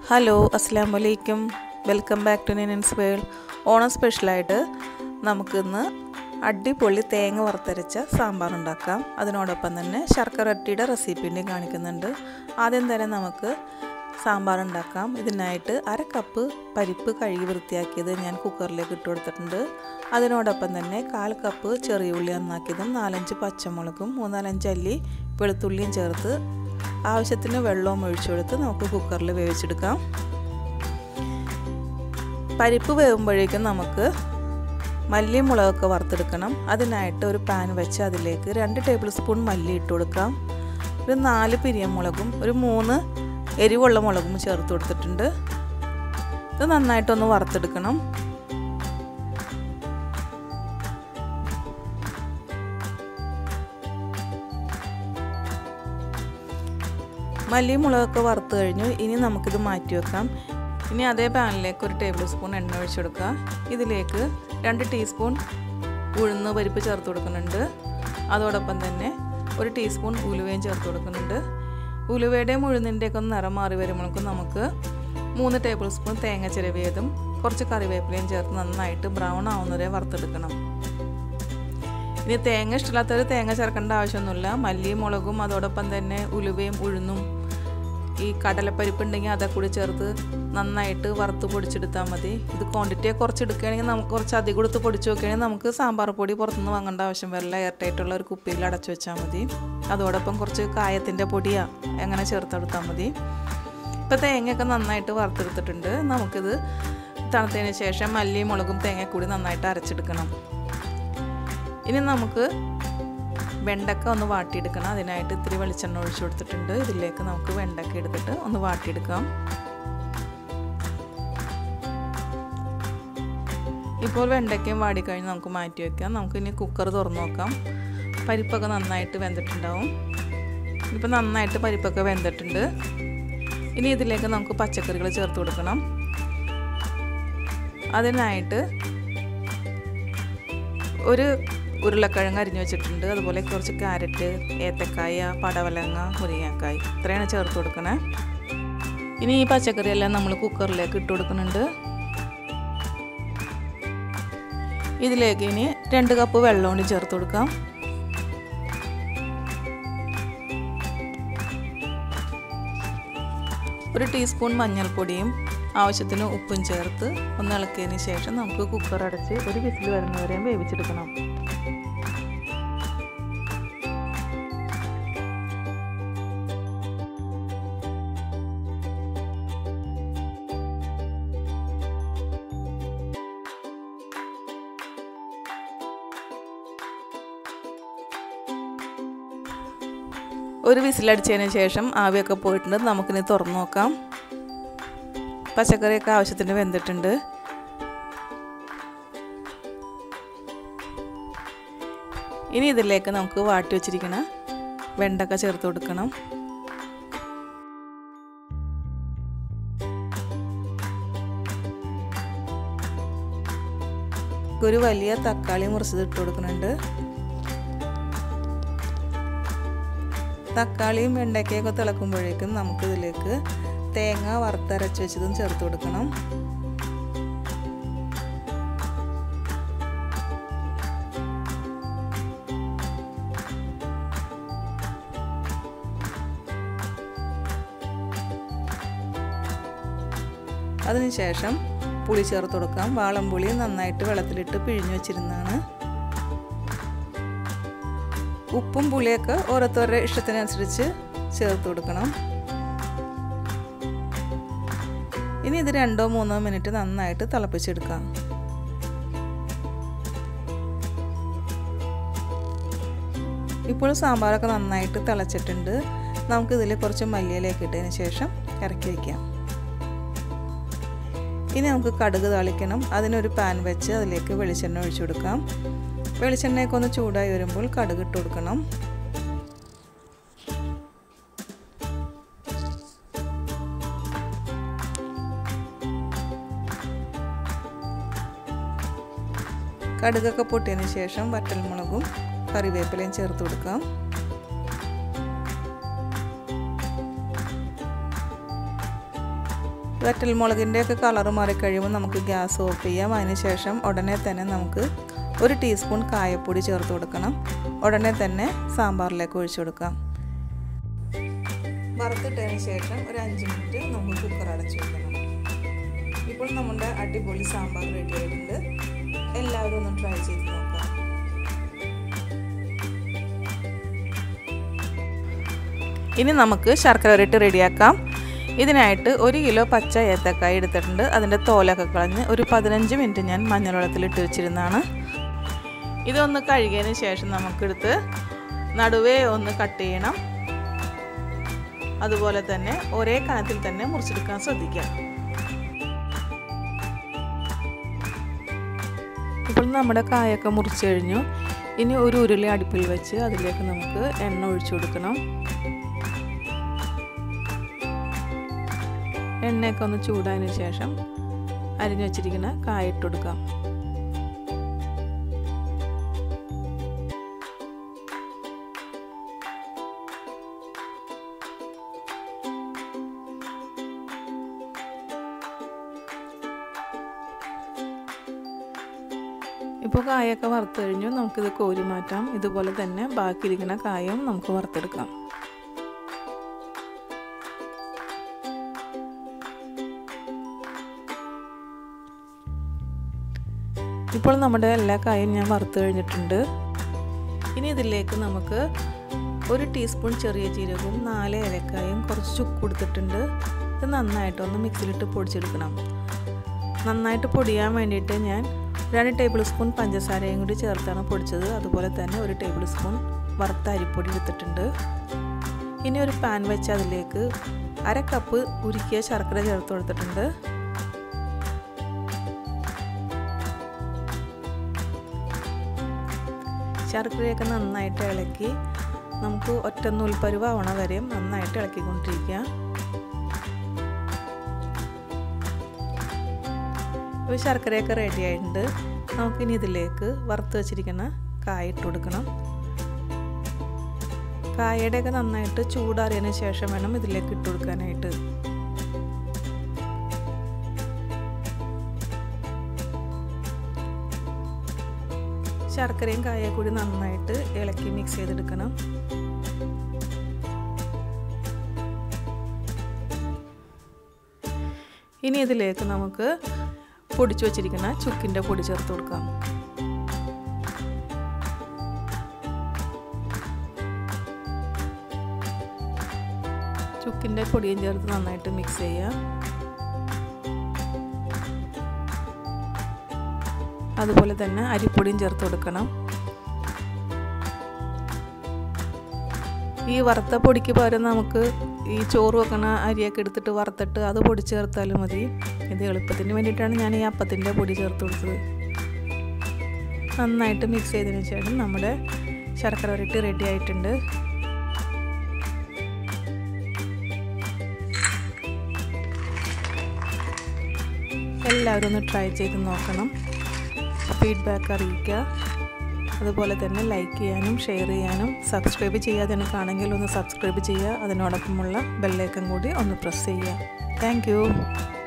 hello അസ്സാം വലൈക്കും welcome back to നിനൻസ് വേൾഡ് ഓണം സ്പെഷ്യലായിട്ട് നമുക്കിന്ന് അടിപൊളി തേങ്ങ വറുത്തരച്ച സാമ്പാർ ഉണ്ടാക്കാം അതിനോടൊപ്പം തന്നെ ശർക്കര അട്ടിയുടെ റെസിപ്പിൻ്റെ കാണിക്കുന്നുണ്ട് ആദ്യം തന്നെ നമുക്ക് സാമ്പാർ ഉണ്ടാക്കാം ഇതിനായിട്ട് അര കപ്പ് പരിപ്പ് കഴുകി വൃത്തിയാക്കിയത് ഞാൻ കുക്കറിലേക്ക് ഇട്ട് കൊടുത്തിട്ടുണ്ട് അതിനോടൊപ്പം തന്നെ കാൽ കപ്പ് ചെറിയ ഉള്ളി നന്നാക്കിയതും നാലഞ്ച് പച്ചമുളകും മൂന്നാലഞ്ച് അല്ലി വെളുത്തുള്ളിയും ചേർത്ത് ആവശ്യത്തിന് വെള്ളവും ഒഴിച്ചു കൊടുത്ത് നമുക്ക് കുക്കറിൽ വേവിച്ചെടുക്കാം പരിപ്പ് വേവുമ്പോഴേക്കും നമുക്ക് മല്ലി മുളകൊക്കെ വറുത്തെടുക്കണം അതിനായിട്ട് ഒരു പാൻ വെച്ച് അതിലേക്ക് രണ്ട് ടേബിൾ സ്പൂൺ മല്ലി ഇട്ട് കൊടുക്കാം ഒരു നാല് പിരിയമുളകും ഒരു മൂന്ന് എരിവുള്ള മുളകും ചേർത്ത് കൊടുത്തിട്ടുണ്ട് ഇത് നന്നായിട്ടൊന്ന് വറുത്തെടുക്കണം മല്ലി മുളകൊക്കെ വറുത്ത് കഴിഞ്ഞു ഇനി നമുക്കിത് മാറ്റി വെക്കാം ഇനി അതേ പാനിലേക്ക് ഒരു ടേബിൾ സ്പൂൺ എണ്ണ ഒഴിച്ചു കൊടുക്കുക ഇതിലേക്ക് രണ്ട് ടീസ്പൂൺ ഉഴുന്ന് പരിപ്പ് ചേർത്ത് കൊടുക്കുന്നുണ്ട് അതോടൊപ്പം തന്നെ ഒരു ടീസ്പൂൺ ഉലുവയും ചേർത്ത് കൊടുക്കുന്നുണ്ട് ഉലുവയുടെയും ഉഴുന്നിൻ്റെയൊക്കെ ഒന്ന് നിറം മാറി വരുമ്പോഴേക്കും നമുക്ക് മൂന്ന് ടേബിൾ സ്പൂൺ തേങ്ങ ചിരവിയതും കുറച്ച് കറിവേപ്പിലയും ചേർത്ത് നന്നായിട്ട് ബ്രൗൺ ആവുന്നവരെ വറുത്തെടുക്കണം ഇനി തേങ്ങ ഇഷ്ടമില്ലാത്തവർ തേങ്ങ ചേർക്കേണ്ട ആവശ്യമൊന്നുമില്ല മല്ലിയും മുളകും അതോടൊപ്പം തന്നെ ഉലുവയും ഉഴുന്നും ഈ കടലപ്പരിപ്പ് ഉണ്ടെങ്കിൽ അതൊക്കെ കൂടി ചേർത്ത് നന്നായിട്ട് വറുത്ത് പൊടിച്ചെടുത്താൽ മതി ഇത് ക്വാണ്ടിറ്റി കുറച്ച് എടുക്കുകയാണെങ്കിൽ നമുക്ക് കുറച്ച് അധികം കൊടുത്ത് പൊടിച്ച് വെക്കുകയാണെങ്കിൽ നമുക്ക് സാമ്പാർ പൊടി പുറത്തുനിന്ന് വാങ്ങേണ്ട ആവശ്യം വരില്ല എയർടൈറ്റുള്ള ഒരു കുപ്പിയിൽ അടച്ചു വെച്ചാൽ മതി അതോടൊപ്പം കുറച്ച് കായത്തിൻ്റെ പൊടിയാ അങ്ങനെ ചേർത്തെടുത്താൽ മതി ഇപ്പോൾ തേങ്ങയൊക്കെ നന്നായിട്ട് വറുത്തെടുത്തിട്ടുണ്ട് നമുക്കിത് തണുത്തതിന് ശേഷം മല്ലിയും മുളകും തേങ്ങ കൂടി നന്നായിട്ട് അരച്ചെടുക്കണം ഇനി നമുക്ക് വെണ്ടക്ക ഒന്ന് വാട്ടിയെടുക്കണം അതിനായിട്ട് ഇത്തിരി വെളിച്ചെണ്ണ ഒഴിച്ചു കൊടുത്തിട്ടുണ്ട് ഇതിലേക്ക് നമുക്ക് വെണ്ടക്ക എടുത്തിട്ട് ഒന്ന് വാട്ടിയെടുക്കാം ഇപ്പോൾ വെണ്ടയ്ക്കയും വാടിക്കഴിഞ്ഞ് നമുക്ക് മാറ്റി വയ്ക്കാം നമുക്ക് ഇനി കുക്കർ തുറന്നു നോക്കാം പരിപ്പൊക്കെ നന്നായിട്ട് വെന്തിട്ടുണ്ടാവും ഇപ്പോൾ നന്നായിട്ട് പരിപ്പൊക്കെ വെന്തിട്ടുണ്ട് ഇനി ഇതിലേക്ക് നമുക്ക് പച്ചക്കറികൾ ചേർത്ത് കൊടുക്കണം അതിനായിട്ട് ഒരു ഉരുളക്കിഴങ്ങ് അരിഞ്ഞു വെച്ചിട്ടുണ്ട് അതുപോലെ കുറച്ച് ക്യാരറ്റ് ഏത്തക്കായ പടവലങ്ങ മുരിങ്ങക്കായ് ഇത്രയാണ് ചേർത്ത് കൊടുക്കണേ ഇനി ഈ പച്ചക്കറിയെല്ലാം നമ്മൾ കുക്കറിലേക്ക് ഇട്ട് കൊടുക്കുന്നുണ്ട് ഇതിലേക്ക് ഇനി രണ്ട് കപ്പ് വെള്ളം കൂടി ചേർത്ത് കൊടുക്കാം ഒരു ടീസ്പൂൺ മഞ്ഞൾപ്പൊടിയും ആവശ്യത്തിന് ഉപ്പും ചേർത്ത് ഒന്ന് ഇളക്കിയതിന് ശേഷം നമുക്ക് കുക്കർ അടച്ച് ഒരു വിസിൽ വരുന്നവരെയും വേവിച്ചെടുക്കണം ഒരു വിസിലടിച്ചതിന് ശേഷം ആവിയൊക്കെ പോയിട്ടുണ്ട് നമുക്കിനി തുറന്നു നോക്കാം പച്ചക്കറിയൊക്കെ ആവശ്യത്തിന് വെന്തിട്ടുണ്ട് ഇനി ഇതിലേക്ക് നമുക്ക് വാട്ടി വെച്ചിരിക്കണ വെണ്ടക്ക ചേർത്ത് കൊടുക്കണം ഒരു വലിയ തക്കാളി മുറിച്ചത് ഇട്ട് കൊടുക്കുന്നുണ്ട് തക്കാളിയും വെണ്ടയ്ക്കയൊക്കെ തിളക്കുമ്പോഴേക്കും നമുക്കിതിലേക്ക് തേങ്ങ വറുത്തരച്ച് വെച്ചതും ചേർത്ത് കൊടുക്കണം അതിനുശേഷം പുളി ചേർത്ത് കൊടുക്കാം വാളംപുളി നന്നായിട്ട് വെള്ളത്തിലിട്ട് പിഴിഞ്ഞു വെച്ചിരുന്നതാണ് ഉപ്പും പുളിയൊക്കെ ഓരോരുത്തരുടെ ഇഷ്ടത്തിനനുസരിച്ച് ചേർത്ത് കൊടുക്കണം ഇനി ഇത് രണ്ടോ മൂന്നോ മിനിറ്റ് നന്നായിട്ട് തിളപ്പിച്ചെടുക്കാം ഇപ്പോൾ സാമ്പാറൊക്കെ നന്നായിട്ട് തിളച്ചിട്ടുണ്ട് നമുക്കിതിൽ കുറച്ച് മല്ലിയിലേക്ക് ഇട്ടതിന് ശേഷം ഇറക്കി വയ്ക്കാം ഇനി നമുക്ക് കടുക് താളിക്കണം അതിനൊരു പാൻ വെച്ച് അതിലേക്ക് വെളിച്ചെണ്ണ ഒഴിച്ചു കൊടുക്കാം വെളിച്ചെണ്ണയൊക്കെ ഒന്ന് ചൂടായി വരുമ്പോൾ കടുക് ഇട്ട് കൊടുക്കണം കടുകൊക്കെ പൊട്ടിയതിന് ശേഷം വറ്റൽമുളകും കറിവേപ്പിലയും ചേർത്ത് കൊടുക്കാം വറ്റൽമുളകിൻ്റെ ഒക്കെ കളറ് മാറിക്കഴിയുമ്പോൾ നമുക്ക് ഗ്യാസ് ഓഫ് ചെയ്യാം അതിനുശേഷം ഉടനെ തന്നെ നമുക്ക് ഒരു ടീസ്പൂൺ കായപ്പൊടി ചേർത്ത് കൊടുക്കണം ഉടനെ തന്നെ സാമ്പാറിലേക്ക് ഒഴിച്ചു കൊടുക്കാം വറുത്തിട്ടതിന് ശേഷം ഒരു അഞ്ച് മിനിറ്റ് നമുക്ക് കുക്കർ അടച്ചു വെക്കണം ഇപ്പോൾ നമ്മുടെ അടിപൊളി സാമ്പാർ റെഡി ആയിട്ടുണ്ട് എല്ലാവരും ഒന്ന് ട്രൈ ചെയ്ത് നോക്കാം ഇനി നമുക്ക് ശർക്കര വരട്ടി റെഡിയാക്കാം ഇതിനായിട്ട് ഒരു കിലോ പച്ച ഏത്തക്കായ എടുത്തിട്ടുണ്ട് അതിൻ്റെ തോലൊക്കെ കളഞ്ഞ് ഒരു പതിനഞ്ച് മിനിറ്റ് ഞാൻ മഞ്ഞൾവെള്ളത്തിൽ ഇട്ട് വെച്ചിരുന്നതാണ് ഇതൊന്ന് കഴുകിയതിന് ശേഷം നമുക്കെടുത്ത് നടുവേ ഒന്ന് കട്ട് ചെയ്യണം അതുപോലെ തന്നെ ഒരേ കനത്തിൽ തന്നെ മുറിച്ചെടുക്കാൻ ശ്രദ്ധിക്കാം ഇപ്പോൾ നമ്മുടെ കായൊക്കെ മുറിച്ച് കഴിഞ്ഞു ഇനി ഒരു ഉരുളി അടുപ്പിൽ വെച്ച് അതിലേക്ക് നമുക്ക് എണ്ണ ഒഴിച്ചു കൊടുക്കണം എണ്ണയൊക്കെ ഒന്ന് ചൂടായതിന് ശേഷം അരിഞ്ഞു വെച്ചിരിക്കുന്ന കായ ഇട്ട് കൊടുക്കാം ഇപ്പോൾ കായൊക്കെ വറുത്ത് കഴിഞ്ഞു നമുക്കിത് കോരി മാറ്റാം ഇതുപോലെ തന്നെ ബാക്കിയിരിക്കുന്ന കായവും നമുക്ക് വറുത്തെടുക്കാം ഇപ്പോൾ നമ്മുടെ എല്ലാ കായും ഞാൻ വറുത്ത് കഴിഞ്ഞിട്ടുണ്ട് ഇനി ഇതിലേക്ക് നമുക്ക് ഒരു ടീസ്പൂൺ ചെറിയ ജീരകവും നാല് ഏലക്കായും കുറച്ച് ചുക്ക് കൊടുത്തിട്ടുണ്ട് ഇത് നന്നായിട്ടൊന്ന് മിക്സിയിലിട്ട് പൊടിച്ചെടുക്കണം നന്നായിട്ട് പൊടിയാൻ വേണ്ടിയിട്ട് ഞാൻ രണ്ട് ടേബിൾ സ്പൂൺ പഞ്ചസാരയും കൂടി ചേർത്താണ് പൊടിച്ചത് അതുപോലെ തന്നെ ഒരു ടേബിൾ സ്പൂൺ വറുത്ത അരിപ്പൊടി എടുത്തിട്ടുണ്ട് ഇനി ഒരു പാൻ വെച്ച് അതിലേക്ക് അര കപ്പ് ഉരുക്കിയ ശർക്കര ചേർത്ത് കൊടുത്തിട്ടുണ്ട് ശർക്കരയൊക്കെ നന്നായിട്ട് ഇളക്കി നമുക്ക് ഒറ്റ നൂൽപ്പരുവാവണ വരെയും നന്നായിട്ട് ഇളക്കിക്കൊണ്ടിരിക്കുക ഇപ്പോൾ ശർക്കരയൊക്കെ റെഡി ആയിട്ടുണ്ട് നമുക്കിനി ഇതിലേക്ക് വറുത്ത് വെച്ചിരിക്കുന്ന കായ ഇട്ട് കൊടുക്കണം കായയുടെയൊക്കെ നന്നായിട്ട് ചൂടാറിയതിന് ശേഷം വേണം ഇതിലേക്ക് ഇട്ട് കൊടുക്കാനായിട്ട് ശർക്കരയും കായ കൂടി നന്നായിട്ട് ഇളക്കി മിക്സ് ചെയ്തെടുക്കണം ഇനി ഇതിലേക്ക് നമുക്ക് പൊടിച്ചു വച്ചിരിക്കുന്ന ചുക്കിൻ്റെ പൊടി ചേർത്ത് കൊടുക്കാം ചുക്കിൻ്റെ പൊടിയും ചേർത്ത് നന്നായിട്ട് മിക്സ് ചെയ്യുക അതുപോലെ തന്നെ അരിപ്പൊടിയും ചേർത്ത് കൊടുക്കണം ഈ വറുത്ത പൊടിക്ക് പകരം നമുക്ക് ഈ ചോറ് വെക്കണ അരിയൊക്കെ എടുത്തിട്ട് വറുത്തിട്ട് അത് പൊടി ചേർത്താലും മതി ഇത് എളുപ്പത്തിന് വേണ്ടിയിട്ടാണ് ഞാൻ ഈ അപ്പത്തിൻ്റെ പൊടി ചേർത്ത് കൊടുത്തത് നന്നായിട്ട് മിക്സ് ചെയ്തതിന് ശേഷം നമ്മുടെ ശർക്കര വരട്ടി റെഡി ആയിട്ടുണ്ട് എല്ലാവരും ഒന്ന് ട്രൈ ചെയ്ത് നോക്കണം ഫീഡ്ബാക്ക് അറിയിക്കുക അതുപോലെ തന്നെ ലൈക്ക് ചെയ്യാനും ഷെയർ ചെയ്യാനും സബ്സ്ക്രൈബ് ചെയ്യാതെ കാണുമെങ്കിൽ ഒന്ന് സബ്സ്ക്രൈബ് ചെയ്യുക അതിനോടൊപ്പമുള്ള ബെല്ലൈക്കൻ കൂടി ഒന്ന് പ്രസ് ചെയ്യുക താങ്ക്